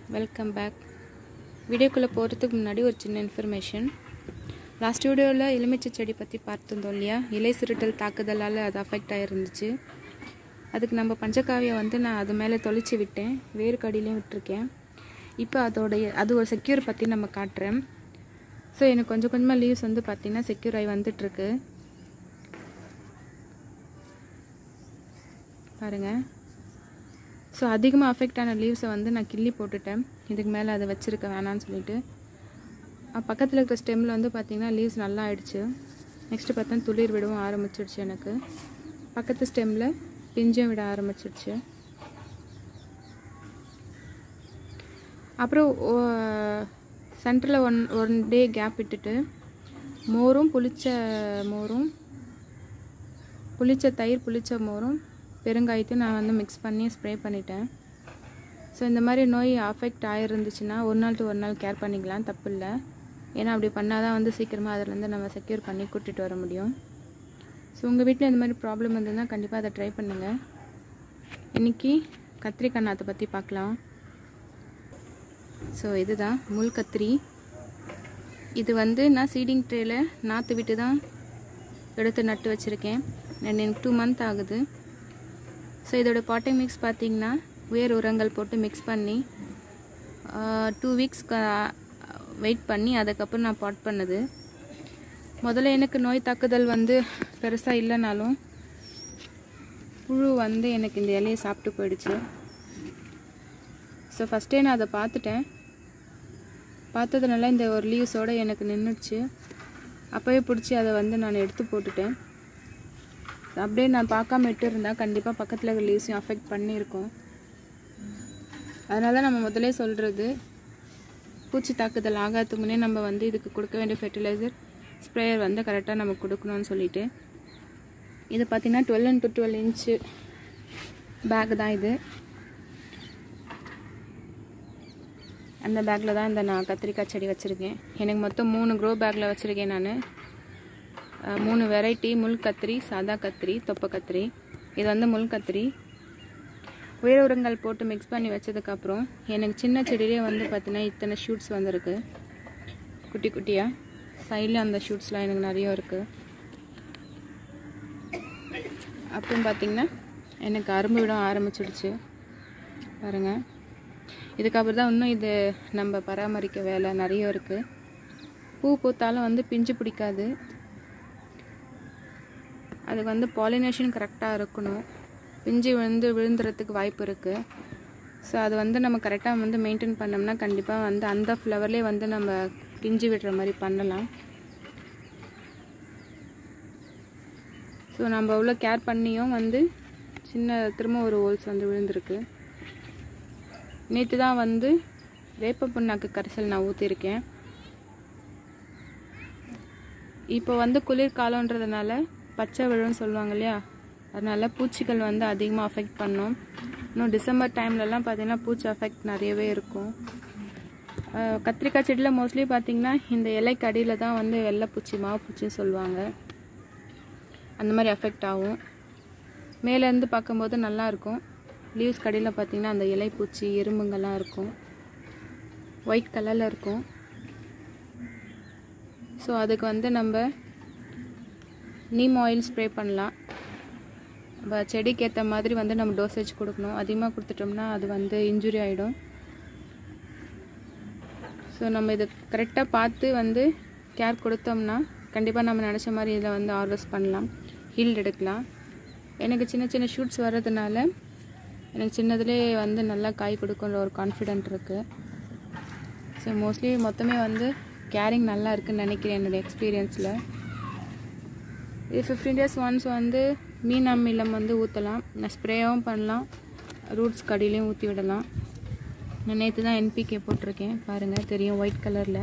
welcome back வீடியோக்குள்ளே போகிறதுக்கு முன்னாடி ஒரு சின்ன இன்ஃபர்மேஷன் லாஸ்ட் வீடியோவில் எலுமிச்சை செடி பற்றி பார்த்துருந்தோம் இல்லையா இலை சுருட்டல் தாக்குதலால் அது அஃபெக்ட் ஆகிருந்துச்சு அதுக்கு நம்ம பஞ்சகாவியை வந்து நான் அது மேலே தொளிச்சு விட்டேன் வேறு கடியிலையும் விட்டுருக்கேன் இப்போ அதோடைய அது ஒரு செக்யூர் பற்றி நம்ம காட்டுறேன் ஸோ எனக்கு கொஞ்சம் கொஞ்சமாக லீவ்ஸ் வந்து பார்த்திங்கன்னா செக்யூர் ஆகி வந்துட்டுருக்கு பாருங்கள் ஸோ அதிகமாக அஃபெக்ட் ஆன லீவ்ஸை வந்து நான் கிள்ளி போட்டுட்டேன் இதுக்கு மேலே அதை வச்சுருக்க வேணான்னு சொல்லிட்டு பக்கத்தில் இருக்கிற ஸ்டெம்மில் வந்து பார்த்திங்கன்னா லீவ்ஸ் நல்லா ஆயிடுச்சு நெக்ஸ்ட்டு பார்த்தா துளிர் விடவும் ஆரம்பிச்சிடுச்சு எனக்கு பக்கத்து ஸ்டெம்மில் பிஞ்சும் விட ஆரம்பிச்சிடுச்சு அப்புறம் சென்டரில் ஒன் ஒன் டே கேப் விட்டுட்டு மோரும் புளிச்ச மோரும் புளிச்ச தயிர் புளிச்ச மோரும் பெருங்காயத்தையும் நான் வந்து மிக்ஸ் பண்ணி ஸ்ப்ரே பண்ணிட்டேன் ஸோ இந்த மாதிரி நோய் அஃபெக்ட் ஆகிருந்துச்சுன்னா ஒரு நாள் டு ஒரு நாள் கேர் பண்ணிக்கலாம் தப்பு இல்லை ஏன்னா அப்படி பண்ணால் தான் வந்து சீக்கிரமாக அதிலேருந்து நம்ம செக்யூர் பண்ணி கூட்டிகிட்டு வர முடியும் ஸோ உங்கள் வீட்டில் இந்த மாதிரி ப்ராப்ளம் இருந்ததுன்னா கண்டிப்பாக அதை ட்ரை பண்ணுங்கள் இன்றைக்கி கத்திரிக்காய் நாற்றை பற்றி பார்க்கலாம் ஸோ இதுதான் முள் கத்திரி இது வந்து நான் சீடிங் ட்ரேயில் நாற்று விட்டு தான் எடுத்து நட்டு வச்சுருக்கேன் அண்ட் எனக்கு டூ மந்த் ஆகுது ஸோ இதோட பாட்டிங் மிக்ஸ் பார்த்திங்கன்னா உயர் உரங்கள் போட்டு மிக்ஸ் பண்ணி டூ வீக்ஸ் வெயிட் பண்ணி அதுக்கப்புறம் நான் பாட் பண்ணது முதல்ல எனக்கு நோய் தாக்குதல் வந்து பெருசாக இல்லைனாலும் புழு வந்து எனக்கு இந்த இலையை சாப்பிட்டு போயிடுச்சு ஸோ ஃபஸ்ட்டே நான் அதை பார்த்துட்டேன் பார்த்ததுனால இந்த ஒரு லீவ்ஸோடு எனக்கு நின்றுச்சு அப்போவே பிடிச்சி அதை வந்து நான் எடுத்து போட்டுட்டேன் அப்படியே நான் பார்க்காம விட்டு இருந்தால் கண்டிப்பாக பக்கத்தில் இருக்கிற லீவ்ஸையும் அஃபெக்ட் பண்ணியிருக்கோம் அதனால நம்ம முதலே சொல்கிறது பூச்சி தாக்குதல் ஆகாததுக்கு முன்னே நம்ம வந்து இதுக்கு கொடுக்க வேண்டிய ஃபெர்டிலைசர் ஸ்ப்ரேயர் வந்து கரெக்டாக நம்ம கொடுக்கணும்னு சொல்லிட்டு இது பார்த்திங்கன்னா twelve into twelve inch bag தான் இது அந்த பேக்கில் தான் இந்த நான் கத்திரிக்காய் செடி வச்சுருக்கேன் எனக்கு மொத்தம் மூணு க்ரோ பேக்கில் வச்சுருக்கேன் நான் மூணு வெரைட்டி முள் கத்திரி சாதா கத்திரி தொப்பை கத்திரி இது வந்து முள் கத்திரி உயர் உரங்கள் போட்டு மிக்ஸ் பண்ணி வச்சதுக்கப்புறம் எனக்கு சின்ன செடியிலே வந்து பார்த்தீங்கன்னா இத்தனை ஷூட்ஸ் வந்திருக்கு குட்டி குட்டியாக சைடில் அந்த ஷூட்ஸ்லாம் எனக்கு நிறைய இருக்குது அப்புறம் பார்த்திங்கன்னா எனக்கு அரும்பு விட ஆரம்பிச்சிடுச்சு பாருங்கள் இதுக்கப்புறம் தான் இன்னும் இது நம்ம பராமரிக்க வேலை நிறைய இருக்குது பூ பூத்தாலும் வந்து பிஞ்சு பிடிக்காது அதுக்கு வந்து பாலினேஷன் கரெக்டாக இருக்கணும் பிஞ்சு விழுந்து விழுந்துறதுக்கு வாய்ப்பு இருக்குது ஸோ அது வந்து நம்ம கரெக்டாக வந்து மெயின்டைன் பண்ணோம்னா கண்டிப்பாக வந்து அந்த ஃப்ளவர்லேயே வந்து நம்ம பிஞ்சு விடுற மாதிரி பண்ணலாம் ஸோ நம்ம அவ்வளோ கேர் பண்ணியும் வந்து சின்ன திரும்ப ஒரு ஹோல்ஸ் வந்து விழுந்திருக்கு நேற்று தான் வந்து வேப்ப புண்ணாக்கு கரைசல் நான் ஊற்றிருக்கேன் இப்போ வந்து குளிர்காலன்றதுனால பச்சை விழுன்னு சொல்லுவாங்க இல்லையா அதனால் பூச்சிகள் வந்து அதிகமாக அஃபெக்ட் பண்ணும் இன்னும் டிசம்பர் டைம்லலாம் பார்த்திங்கன்னா பூச்சி அஃபெக்ட் நிறையவே இருக்கும் கத்திரிக்காய் செடியில் மோஸ்ட்லி பார்த்திங்கன்னா இந்த இலைக்கு அடியில் தான் வந்து வெள்ளைப்பூச்சி மாவுப்பூச்சின்னு சொல்லுவாங்க அந்த மாதிரி அஃபெக்ட் ஆகும் மேலேருந்து பார்க்கும்போது நல்லாயிருக்கும் லீவ்ஸ் கடையில் பார்த்திங்கன்னா அந்த இலைப்பூச்சி எறும்புங்கள்லாம் இருக்கும் ஒயிட் கலரில் இருக்கும் ஸோ அதுக்கு வந்து நம்ம நீம் ஆயில் ஸ்ப்ரே பண்ணலாம் நம்ம செடிக்கு ஏற்ற மாதிரி வந்து நம்ம டோசேஜ் கொடுக்கணும் அதிகமாக கொடுத்துட்டோம்னா அது வந்து இன்ஜுரி ஆகிடும் ஸோ நம்ம இதை கரெக்டாக பார்த்து வந்து கேர் கொடுத்தோம்னா கண்டிப்பாக நம்ம நினச்ச மாதிரி இதில் வந்து ஹார்வெஸ்ட் பண்ணலாம் ஹீல்டு எடுக்கலாம் எனக்கு சின்ன சின்ன ஷூட்ஸ் வர்றதுனால எனக்கு சின்னதுலேயே வந்து நல்லா காய் கொடுக்குன்ற ஒரு கான்ஃபிடென்ட் இருக்குது ஸோ மோஸ்ட்லி மொத்தமே வந்து கேரிங் நல்லா இருக்குன்னு நினைக்கிறேன் என்னோடய எக்ஸ்பீரியன்ஸில் இது ஃபிஃப்டீன் டேஸ் ஒன்ஸ் வந்து மீன் அமிலம் வந்து ஊற்றலாம் நான் ஸ்ப்ரேவும் பண்ணலாம் ரூட்ஸ் கடியிலையும் ஊற்றி விடலாம் நான் நேற்று தான் என்பிகே போட்டிருக்கேன் பாருங்கள் தெரியும் ஒயிட் கலரில்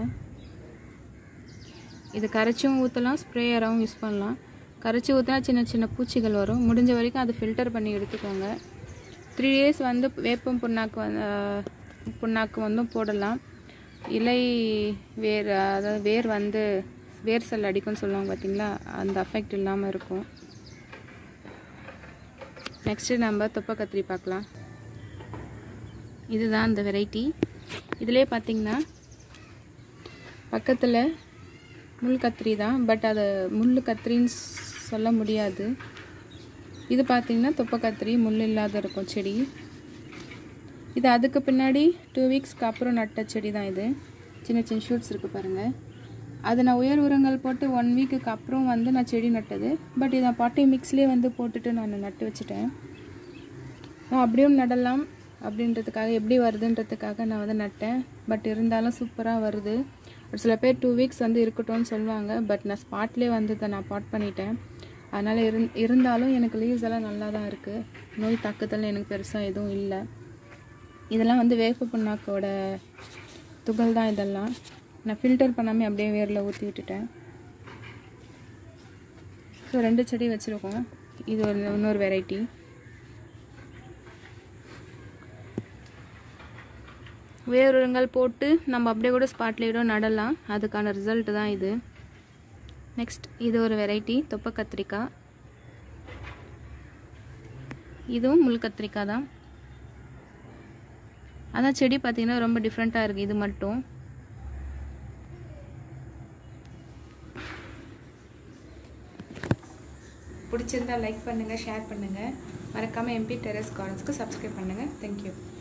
இது கரைச்சும் ஊற்றலாம் ஸ்ப்ரேயராகவும் யூஸ் பண்ணலாம் கரைச்சி ஊற்றினா சின்ன சின்ன பூச்சிகள் வரும் முடிஞ்ச வரைக்கும் அதை ஃபில்டர் பண்ணி எடுத்துக்கோங்க த்ரீ டேஸ் வந்து வேப்பம் புண்ணாக்கு வந்து புண்ணாக்கு வந்து போடலாம் இலை வேர் அதாவது வேர் வந்து வேர் செல் அடிக்கும்னு சொல்லுவாங்க பார்த்தீங்களா அந்த அஃபெக்ட் இல்லாமல் இருக்கும் நெக்ஸ்ட்டு நம்ம தொப்பை கத்திரி பார்க்கலாம் இதுதான் அந்த வெரைட்டி இதிலே பார்த்தீங்கன்னா பக்கத்தில் முள் கத்திரி தான் பட் அதை முள் கத்திரின்னு சொல்ல முடியாது இது பார்த்தீங்கன்னா தொப்பை கத்திரி முள் இல்லாத இருக்கும் செடி இது அதுக்கு பின்னாடி டூ வீக்ஸ்க்கு அப்புறம் நட்ட செடி தான் இது சின்ன சின்ன ஷூட்ஸ் இருக்குது பாருங்கள் அது நான் உயர் உரங்கள் போட்டு ஒன் வீக்குக்கு அப்புறம் வந்து நான் செடி நட்டது பட் இதை பாட்டி மிக்ஸ்லேயே வந்து போட்டுட்டு நான் நட்டு வச்சுட்டேன் நான் அப்படியும் நடலாம் அப்படின்றதுக்காக எப்படி வருதுன்றதுக்காக நான் வந்து நட்டேன் பட் இருந்தாலும் சூப்பராக வருது ஒரு சில பேர் டூ வீக்ஸ் வந்து இருக்கட்டும்னு சொல்லுவாங்க பட் நான் ஸ்பாட்லேயே வந்து இதை நான் பாட் பண்ணிட்டேன் அதனால் இருந் இருந்தாலும் எனக்கு லீவ்ஸ் எல்லாம் நல்லா தான் இருக்குது நோய் தாக்குதல் எனக்கு பெருசாக எதுவும் இல்லை இதெல்லாம் வந்து வேப்ப புண்ணாக்கோட துகள் தான் இதெல்லாம் நான் ஃபில்டர் பண்ணாமல் அப்படியே வேரில் ஊற்றி விட்டுட்டேன் ஸோ ரெண்டு செடி வச்சுருக்கோம் இது ஒரு இன்னொரு வெரைட்டி வேறுங்கள் போட்டு நம்ம அப்படியே கூட ஸ்பாட்லேயோ நடலாம் அதுக்கான ரிசல்ட் தான் இது நெக்ஸ்ட் இது ஒரு வெரைட்டி தொப்பை கத்திரிக்காய் இதுவும் முள் கத்திரிக்காய் தான் அதான் செடி பார்த்திங்கன்னா ரொம்ப டிஃப்ரெண்ட்டாக இருக்குது இது மட்டும் பிடிச்சிருந்தா லைக் பண்ணுங்கள் ஷேர் பண்ணுங்கள் மறக்காமல் எம்பி டெரஸ் கார்டன்ஸ்க்கு சப்ஸ்கிரைப் பண்ணுங்கள் தேங்க்யூ